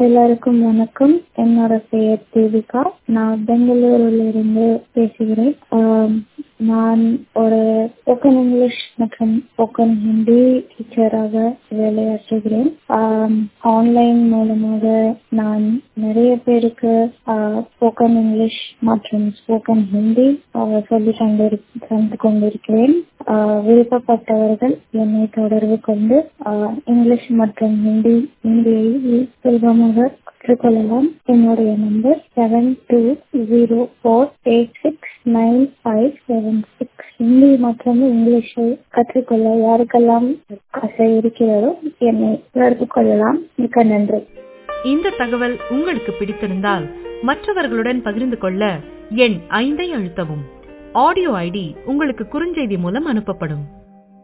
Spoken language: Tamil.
எல்லாருக்கும் வணக்கம் என்னோட பெயர் தேவிகா நான் பெங்களூருல இருந்து பேசுகிறேன் ஆம், நான் ஒரு ஸ்போக்கன் இங்கிலீஷ் மற்றும் ஸ்போக்கன் ஹிந்தி டீச்சராக வேலையாற்றுகிறேன் ஆம், ஆன்லைன் மூலமாக நான் நிறைய பேருக்கு ஸ்போக்கன் இங்கிலீஷ் மற்றும் ஸ்போக்கன் ஹிந்தி ஆஹ், சொல்லி தந்து தந்து கொண்டிருக்கிறேன் ஆஹ், விருப்பப்பட்டவர்கள் என்னை தொடர்பு கொண்டு ஆஹ், இங்கிலீஷ் மற்றும் ஹிந்தி ஹிந்தியை சுலபமாக கற்றுக்கொள்ளலாம் என்னுடைய number seven two zero four eight six nine five seven six Hindi மற்றும் இங்கிலீஷை கற்றுக்கொள்ள யாருக்கெல்லாம் ஆசை இருக்கிறதோ என்னை தொடர்பு கொள்ளலாம் மிக்க நன்றி இந்த தகவல் உங்களுக்கு பிடித்திருந்தால் மற்றவர்களுடன் பகிர்ந்து கொள்ள எண் ஐந்தை அழுத்தவும் ஆடியோ ஐடி உங்களுக்கு குறுஞ்செய்தி மூலம் அனுப்பப்படும்